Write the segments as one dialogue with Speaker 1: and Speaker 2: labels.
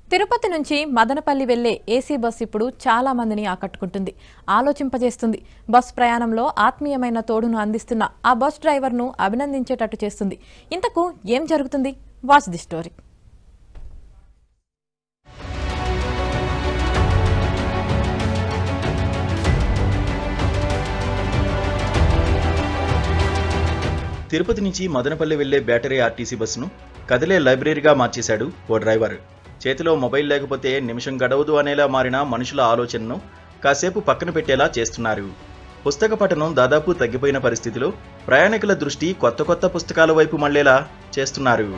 Speaker 1: తిరుపతి నుంచి మదనపల్లి వెళ్లే AC bus ఇప్పుడు చాలా మందిని ఆకట్టుకుంటుంది ఆలోచింపజేస్తుంది బస్ ప్రయాణంలో ఆత్మీయమైన తోడును అందిస్తున్న ఆ బస్ డ్రైవర్ను అభినందించేటట్టు చేస్తుంది ఇంతకు ఏం జరుగుతుంది వాచ్ ది స్టోరీ
Speaker 2: తిరుపతి నుంచి మదనపల్లి వెళ్లే బ్యాటరీ ఆర్టీసీ బస్సును కదిలే లైబ్రరీగా మార్చేశాడు ఓ డ్రైవర్ చేతిలో మొబైల్ లేకపోతే నిమిషం గడవదు అనేలా మారిన మనుషుల ఆలోచనను కాసేపు పక్కన పెట్టేలా చేస్తున్నారు పుస్తక పఠనం దాదాపు తగ్గిపోయిన పరిస్థితిలో ప్రయాణికుల దృష్టి కొత్త కొత్త పుస్తకాల వైపు మళ్లేలా చేస్తున్నారు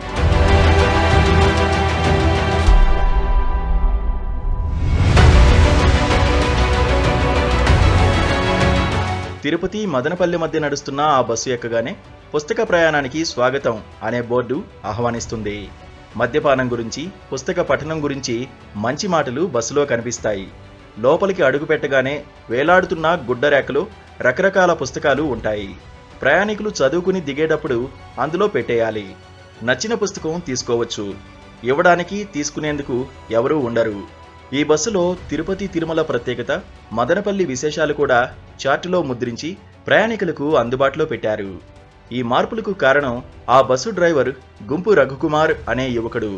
Speaker 2: తిరుపతి మదనపల్లి మధ్య నడుస్తున్న ఆ బస్సు ఎక్కగానే పుస్తక ప్రయాణానికి స్వాగతం అనే బోర్డు ఆహ్వానిస్తుంది మద్యపానం గురించి పుస్తక పఠనం గురించి మంచి మాటలు బస్సులో కనిపిస్తాయి లోపలికి అడుగు పెట్టగానే వేలాడుతున్న గుడ్డ రేఖలో రకరకాల పుస్తకాలు ఉంటాయి ప్రయాణికులు చదువుకుని దిగేటప్పుడు అందులో పెట్టేయాలి నచ్చిన పుస్తకం తీసుకోవచ్చు ఇవ్వడానికి తీసుకునేందుకు ఎవరూ ఉండరు ఈ బస్సులో తిరుపతి తిరుమల ప్రత్యేకత మదనపల్లి విశేషాలు కూడా చార్టులో ముద్రించి ప్రయాణికులకు అందుబాటులో పెట్టారు ఈ మార్పులకు కారణం ఆ బస్సు డ్రైవర్ గుంపు రఘుకుమార్ అనే యువకుడు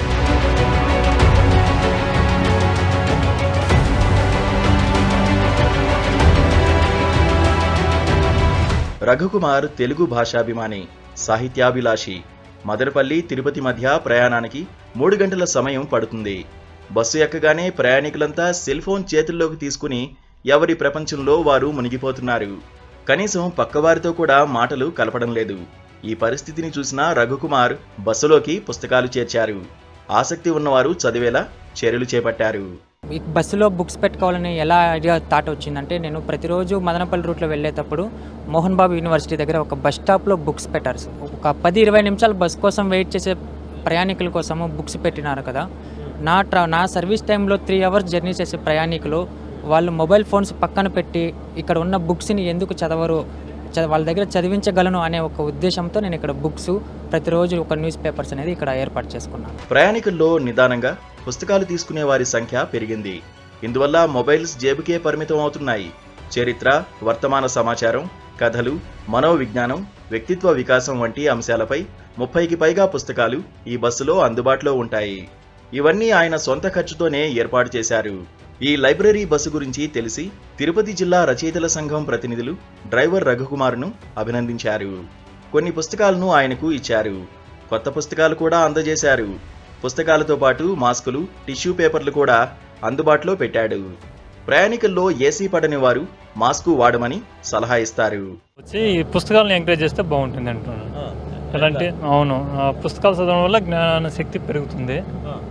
Speaker 2: రఘుకుమార్ తెలుగు భాషాభిమాని సాహిత్యాభిలాషి మదనపల్లి తిరుపతి మధ్య ప్రయాణానికి మూడు గంటల సమయం పడుతుంది బస్సు ఎక్కగానే ప్రయాణికులంతా సెల్ ఫోన్ చేతుల్లోకి తీసుకుని ఎవరి ప్రపంచంలో వారు మునిగిపోతున్నారు కనీసం పక్కవారితో కూడా మాటలు కలపడం లేదు ఈ పరిస్థితిని చూసిన రఘుకుమార్ బస్సులోకి పుస్తకాలు చేర్చారు ఆసక్తి ఉన్నవారు చదివేలా చర్యలు చేపట్టారు
Speaker 3: ఈ బస్సులో బుక్స్ పెట్టుకోవాలని ఎలా ఐడియా థాట్ వచ్చిందంటే నేను ప్రతిరోజు మదనపల్లి రూట్లో వెళ్ళేటప్పుడు మోహన్ బాబు యూనివర్సిటీ దగ్గర ఒక బస్ స్టాప్లో బుక్స్ పెట్టారు ఒక పది ఇరవై నిమిషాలు బస్ కోసం వెయిట్ చేసే ప్రయాణికుల కోసము బుక్స్ పెట్టినారు కదా నా ట్రా నా సర్వీస్ టైంలో త్రీ అవర్స్ జర్నీ చేసే ప్రయాణికులు వాళ్ళు మొబైల్ ఫోన్స్ పక్కన పెట్టి ఇక్కడ ఉన్న బుక్స్ని ఎందుకు చదవరు చ- వాళ్ళ దగ్గర చదివించగలను అనే ఒక ఉద్దేశంతో నేను ఇక్కడ బుక్స్ ప్రతిరోజు ఒక న్యూస్ పేపర్స్ అనేది ఇక్కడ ఏర్పాటు చేసుకున్నాను
Speaker 2: ప్రయాణికుల్లో నిదానంగా పుస్తకాలు తీసుకునే వారి సంఖ్య పెరిగింది ఇందువల్ల మొబైల్స్ జేబుకే పరిమితం అవుతున్నాయి చరిత్ర వర్తమాన సమాచారం కథలు మనోవిజ్ఞానం వ్యక్తిత్వ వికాసం వంటి అంశాలపై ముప్పైకి పైగా పుస్తకాలు ఈ బస్సులో అందుబాటులో ఉంటాయి ఇవన్నీ ఆయన సొంత ఖర్చుతోనే ఏర్పాటు చేశారు ఈ లైబ్రరీ బస్సు గురించి తెలిసి తిరుపతి జిల్లా రచయితల సంఘం ప్రతినిధులు డ్రైవర్ రఘుకుమార్ను అభినందించారు కొన్ని పుస్తకాలను ఆయనకు ఇచ్చారు కొత్త పుస్తకాలు కూడా అందజేశారు పుస్తకాలతో పాటు మాస్కులు టిష్యూ పేపర్లు కూడా అందుబాటులో పెట్టాడు ప్రయాణికుల్లో ఏసీ పడని వారు మాస్కు వాడమని సలహా ఇస్తారు
Speaker 4: వచ్చి ఈ పుస్తకాలను ఎంకరేజ్ చేస్తే బాగుంటుంది అంటున్నాను ఎలా అంటే అవును ఆ పుస్తకాలు చదవడం వల్ల జ్ఞాన శక్తి పెరుగుతుంది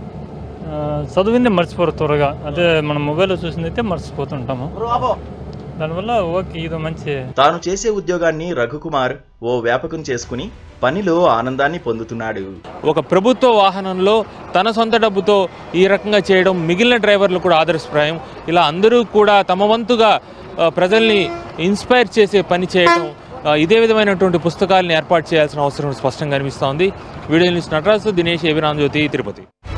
Speaker 4: ఆ, చదివింది మర్చిపోరు త్వరగా అదే మనం మొబైల్లో చూసింది అయితే మర్చిపోతుంటాము దానివల్ల ఓకే ఇది మంచి
Speaker 2: తాను చేసే ఉద్యోగాన్ని రఘుకుమార్ ఓ వ్యాపకం చేసుకుని పనిలో ఆనందాన్ని పొందుతున్నాడు
Speaker 5: ఒక ప్రభుత్వ వాహనంలో తన సొంత డబ్బుతో ఈ రకంగా చేయడం మిగిలిన డ్రైవర్లు కూడా ఆదర్శప్రాయం ఇలా అందరూ కూడా తమ వంతుగా ఆ, ప్రజల్ని ఇన్స్పైర్ చేసే పని చేయడం ఆ, ఇదే విధమైనటువంటి పుస్తకాలను ఏర్పాటు చేయాల్సిన అవసరం స్పష్టంగా కనిపిస్తోంది వీడియో న్యూస్ నటరాజు దినేష్ ఏవిరామ్ జ్యోతి తిరుపతి